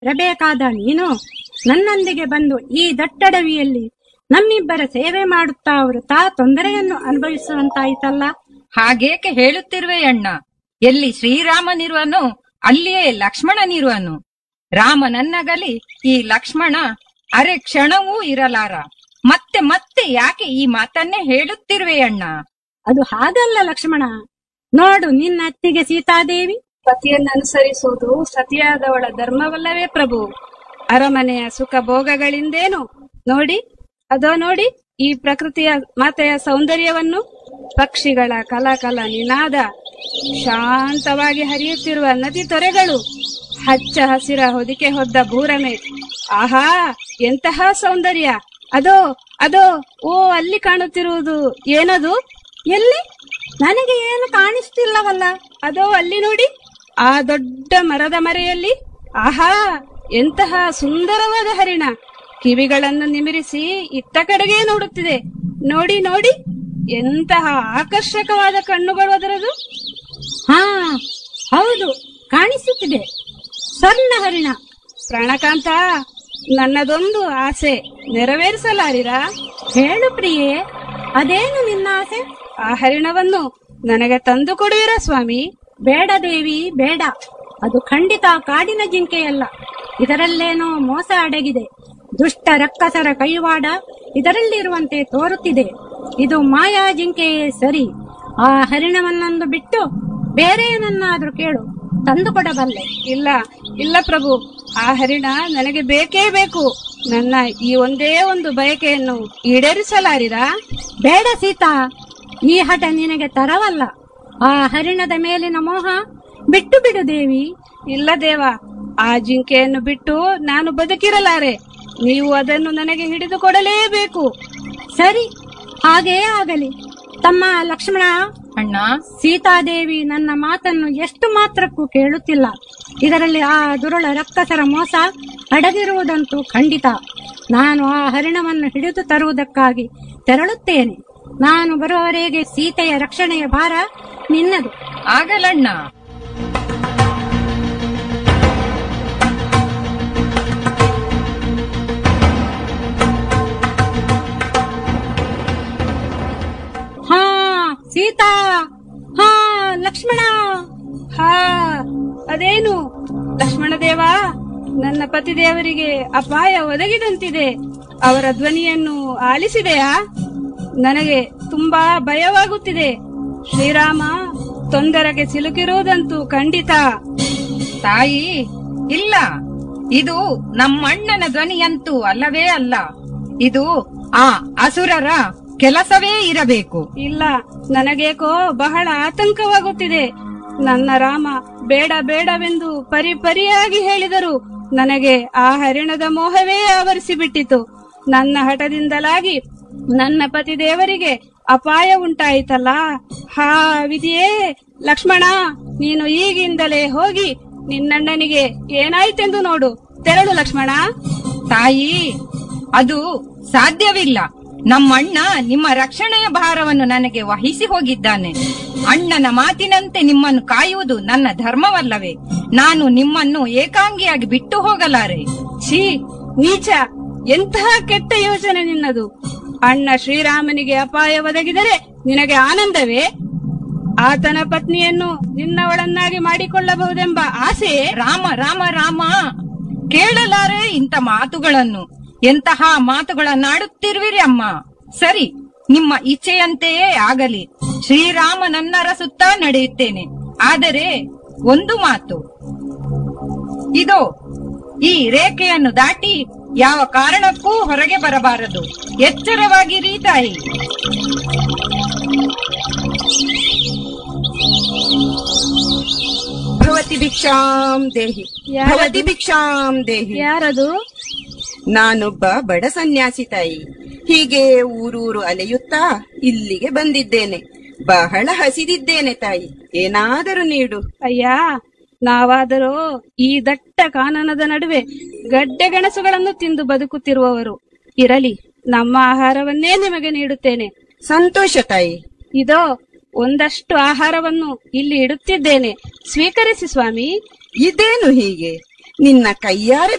ಇರಬೇಕಾದ ನೀನು ನನ್ನೊಂದಿಗೆ ಬಂದು ಈ ದಟ್ಟಡವಿಯಲ್ಲಿ ನಮ್ಮಿಬ್ಬರ ಸೇವೆ ಮಾಡುತ್ತಾ ವೃತಾ ತೊಂದರೆಯನ್ನು ಅನುಭವಿಸುವಂತಾಯಿತಲ್ಲ ಹಾಗೇಕೆ ಹೇಳುತ್ತಿರುವೆ ಅಣ್ಣ ಎಲ್ಲಿ ಶ್ರೀರಾಮನಿರುವನು ಅಲ್ಲಿಯೇ ಲಕ್ಷ್ಮಣನಿರುವನು ರಾಮನನ್ನಗಲಿ ಈ ಲಕ್ಷ್ಮಣ ಅರೆ ಕ್ಷಣವೂ ಇರಲಾರ ಮತ್ತೆ ಮತ್ತೆ ಯಾಕೆ ಈ ಮಾತನ್ನೇ ಹೇಳುತ್ತಿರುವೆ ಅಣ್ಣ ಅದು ಹಾಗಲ್ಲ ಲಕ್ಷ್ಮಣ ನೋಡು ನಿನ್ನ ಅತ್ತಿಗೆ ಸೀತಾದೇವಿ ಪತಿಯನ್ನನುಸರಿಸುವುದು ಸತಿಯಾದವಳ ಧರ್ಮವಲ್ಲವೇ ಪ್ರಭು ಅರಮನೆಯ ಸುಖ ಭೋಗಗಳಿಂದೇನು ನೋಡಿ ಅದೋ ನೋಡಿ ಈ ಪ್ರಕೃತಿಯ ಮಾತೆಯ ಸೌಂದರ್ಯವನ್ನು ಪಕ್ಷಿಗಳ ಕಲಕಲ ನಿನಾದ ಶಾಂತವಾಗಿ ಹರಿಯುತ್ತಿರುವ ನದಿ ತೊರೆಗಳು ಹಚ್ಚ ಹಸಿರ ಹೊದಿಕೆ ಹೊದ್ದ ಭೂರಮೆ ಆಹಾ ಎಂತಹ ಸೌಂದರ್ಯ ಅದೋ ಅದೋ ಓ ಅಲ್ಲಿ ಕಾಣುತ್ತಿರುವುದು ಏನದು ಎಲ್ಲಿ ನನಗೆ ಏನು ಕಾಣಿಸ್ತಿಲ್ಲವಲ್ಲ ಅದೋ ಅಲ್ಲಿ ನೋಡಿ ಆ ದೊಡ್ಡ ಮರದ ಮರೆಯಲ್ಲಿ ಆಹಾ ಎಂತಹ ಸುಂದರವಾದ ಹರಿಣ ಕಿವಿಗಳನ್ನು ನಿಮಿರಿಸಿ ಇತ್ತ ಕಡೆಗೆ ನೋಡುತ್ತಿದೆ ನೋಡಿ ನೋಡಿ ಎಂತಹ ಆಕರ್ಷಕವಾದ ಕಣ್ಣುಗಳು ಅದರದು ಹಾ ಹೌದು ಕಾಣಿಸುತ್ತಿದೆ ಸ್ವರ್ಣ ಹರಿಣ ಪ್ರಾಣಕಾಂತ ನನ್ನದೊಂದು ಆಸೆ ನೆರವೇರಿಸಲಾರಿರಾ ಹೇಳು ಪ್ರಿಯೆ ಅದೇನು ನಿನ್ನ ಆಸೆ ಆ ಹರಿಣವನ್ನು ನನಗೆ ತಂದು ಕೊಡುವಿರಾ ಸ್ವಾಮಿ ಬೇಡ ದೇವಿ ಬೇಡ ಅದು ಖಂಡಿತ ಕಾಡಿನ ಜಿಂಕೆಯಲ್ಲ ಇದರಲ್ಲೇನೋ ಮೋಸ ಅಡಗಿದೆ ದುಷ್ಟ ರಕ್ಕಸರ ಕೈವಾಡ ಇದರಲ್ಲಿರುವಂತೆ ತೋರುತ್ತಿದೆ ಇದು ಮಾಯಾ ಜಿಂಕೆಯೇ ಸರಿ ಆ ಹರಿಣವನ್ನೊಂದು ಬಿಟ್ಟು ಬೇರೆ ಏನನ್ನಾದ್ರೂ ಕೇಳು ತಂದು ಕೊಡಬಲ್ಲೆ ಇಲ್ಲ ಇಲ್ಲ ಪ್ರಭು ಆ ಹರಿಣ ನನಗೆ ಬೇಕೇ ಬೇಕು ನನ್ನ ಈ ಒಂದೇ ಒಂದು ಬಯಕೆಯನ್ನು ಈಡೇರಿಸಲಾರಿರಾ ಬೇಡ ಸೀತಾ ಈ ಹಠ ನಿನಗೆ ತರವಲ್ಲ ಆ ಹರಿಣದ ಮೇಲಿನ ಮೋಹ ಬಿಟ್ಟು ಬಿಡು ದೇವಿ ಇಲ್ಲ ದೇವ ಆ ಜಿಂಕೆಯನ್ನು ಬಿಟ್ಟು ನಾನು ಬದುಕಿರಲಾರೆ ನೀವು ಅದನ್ನು ನನಗೆ ಹಿಡಿದು ಕೊಡಲೇಬೇಕು ಸರಿ ಹಾಗೇ ಆಗಲಿ ತಮ್ಮ ಲಕ್ಷ್ಮಣ ಅಣ್ಣ ಸೀತಾದೇವಿ ನನ್ನ ಮಾತನ್ನು ಎಷ್ಟು ಮಾತ್ರಕ್ಕೂ ಕೇಳುತ್ತಿಲ್ಲ ಇದರಲ್ಲಿ ಆ ದುರುಳ ರಕ್ಕಸರ ಮೋಸ ಅಡಗಿರುವುದಂತೂ ಖಂಡಿತ ನಾನು ಆ ಹರಿಣವನ್ನು ಹಿಡಿದು ತರುವುದಕ್ಕಾಗಿ ತೆರಳುತ್ತೇನೆ ನಾನು ಬರುವವರೆಗೆ ಸೀತೆಯ ರಕ್ಷಣೆಯ ಭಾರ ನಿನ್ನದು ಆಗಲಣ್ಣ ಹಾ ಸೀತಾ ಹಾ ಲಕ್ಷ್ಮಣ ಹಾ ಅದೇನು ಲಕ್ಷ್ಮಣ ದೇವ ನನ್ನ ಪತಿದೇವರಿಗೆ ಅಪಾಯ ಒದಗಿದಂತಿದೆ ಅವರ ಧ್ವನಿಯನ್ನು ಆಲಿಸಿದೆಯಾ ನನಗೆ ತುಂಬಾ ಭಯವಾಗುತ್ತಿದೆ ಶ್ರೀರಾಮ ತೊಂದರೆಗೆ ಸಿಲುಕಿರುವುದಂತೂ ಖಂಡಿತ ತಾಯಿ ಇಲ್ಲ ಇದು ನಮ್ಮಣ್ಣನ ಧ್ವನಿಯಂತೂ ಅಲ್ಲವೇ ಅಲ್ಲ ಇದು ಆ ಅಸುರರ ಕೆಲಸವೇ ಇರಬೇಕು ಇಲ್ಲ ನನಗೇಕೋ ಬಹಳ ಆತಂಕವಾಗುತ್ತಿದೆ ನನ್ನ ರಾಮ ಬೇಡ ಬೇಡವೆಂದು ಪರಿ ಪರಿಯಾಗಿ ಹೇಳಿದರು ನನಗೆ ಆ ಹರಿಣದ ಮೋಹವೇ ಆವರಿಸಿಬಿಟ್ಟಿತು ನನ್ನ ಹಠದಿಂದಲಾಗಿ ನನ್ನ ಪತಿದೇವರಿಗೆ ಅಪಾಯ ಉಂಟಾಯಿತಲ್ಲ ಹಾ ವಿಧಿಯೇ ಲಕ್ಷ್ಮಣ ನೀನು ಈಗಿಂದಲೇ ಹೋಗಿ ನಿನ್ನಣ್ಣನಿಗೆ ಏನಾಯ್ತೆಂದು ನೋಡು ತೆರಳು ಲಕ್ಷ್ಮಣ ತಾಯಿ ಅದು ಸಾಧ್ಯವಿಲ್ಲ ನಮ್ಮಣ್ಣ ನಿಮ್ಮ ರಕ್ಷಣೆಯ ಭಾರವನ್ನು ನನಗೆ ವಹಿಸಿ ಹೋಗಿದ್ದಾನೆ ಅಣ್ಣನ ಮಾತಿನಂತೆ ನಿಮ್ಮನ್ನು ಕಾಯುವುದು ನನ್ನ ಧರ್ಮವಲ್ಲವೇ ನಾನು ನಿಮ್ಮನ್ನು ಏಕಾಂಗಿಯಾಗಿ ಬಿಟ್ಟು ಹೋಗಲಾರೆ ಛೀ ನೀಚ ಎಂತಹ ಕೆಟ್ಟ ಯೋಚನೆ ನಿನ್ನದು ಅಣ್ಣ ಶ್ರೀರಾಮನಿಗೆ ಅಪಾಯ ಒದಗಿದರೆ ನಿನಗೆ ಆನಂದವೇ ಆತನ ಪತ್ನಿಯನ್ನು ನಿನ್ನವಳನ್ನಾಗಿ ಮಾಡಿಕೊಳ್ಳಬಹುದೆಂಬ ಆಸೆಯೇ ರಾಮ ರಾಮ ರಾಮ ಕೇಳಲಾರೆ ಇಂಥ ಮಾತುಗಳನ್ನು ಎಂತಹ ಮಾತುಗಳನ್ನಾಡುತ್ತಿರುವಿರಿ ಅಮ್ಮ ಸರಿ ನಿಮ್ಮ ಇಚ್ಛೆಯಂತೆಯೇ ಆಗಲಿ ಶ್ರೀರಾಮನನ್ನರ ಸುತ್ತ ನಡೆಯುತ್ತೇನೆ ಆದರೆ ಒಂದು ಮಾತು ಇದೋ ಈ ರೇಖೆಯನ್ನು ದಾಟಿ ಯಾವ ಕಾರಣಕ್ಕೂ ಹೊರಗೆ ಬರಬಾರದು ಎಚ್ಚರವಾಗಿರಿ ತಾಯಿ ಭವತಿ ಭಿಕ್ಷಾಂ ದೇಹಿ ಯಾರದು? ಭವತಿ ಭಿಕ್ಷಾಂ ದೇಹಿ ಯಾರದು ನಾನೊಬ್ಬ ಬಡ ಸನ್ಯಾಸಿ ತಾಯಿ ಹೀಗೆ ಊರೂರು ಅಲೆಯುತ್ತಾ ಇಲ್ಲಿಗೆ ಬಂದಿದ್ದೇನೆ ಬಹಳ ಹಸಿದಿದ್ದೇನೆ ತಾಯಿ ಏನಾದರೂ ನೀಡು ಅಯ್ಯ ನಾವಾದರೂ ಈ ದಟ್ಟ ಕಾನನದ ನಡುವೆ ಗಡ್ಡೆ ಗೆಣಸುಗಳನ್ನು ತಿಂದು ಬದುಕುತ್ತಿರುವವರು ಇರಲಿ ನಮ್ಮ ಆಹಾರವನ್ನೇ ನಿಮಗೆ ನೀಡುತ್ತೇನೆ ಸಂತೋಷ ತಾಯಿ ಇದೋ ಒಂದಷ್ಟು ಆಹಾರವನ್ನು ಇಲ್ಲಿ ಇಡುತ್ತಿದ್ದೇನೆ ಸ್ವೀಕರಿಸಿ ಸ್ವಾಮಿ ಇದೇನು ಹೀಗೆ ನಿನ್ನ ಕೈಯಾರೆ